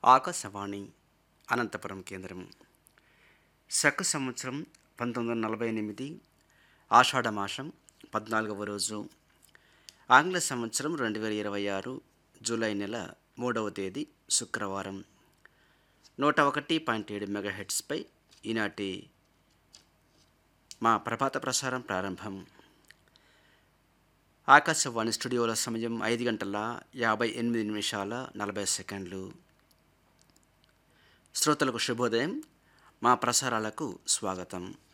ఆకాశవాణి అనంతపురం కేంద్రం శక సంవత్సరం పంతొమ్మిది వందల నలభై ఎనిమిది ఆషాఢ మాసం పద్నాలుగవ రోజు ఆంగ్ల సంవత్సరం రెండు వేల ఇరవై ఆరు జూలై నెల మూడవ తేదీ శుక్రవారం నూట ఒకటి పాయింట్ ఏడు మెగాహెట్స్పై ఈనాటి మా ప్రభాత ప్రసారం ప్రారంభం ఆకాశవాణి స్టూడియోల సమయం ఐదు గంటల యాభై ఎనిమిది నిమిషాల నలభై సెకండ్లు శ్రోతలకు శుభోదయం మా ప్రసారాలకు స్వాగతం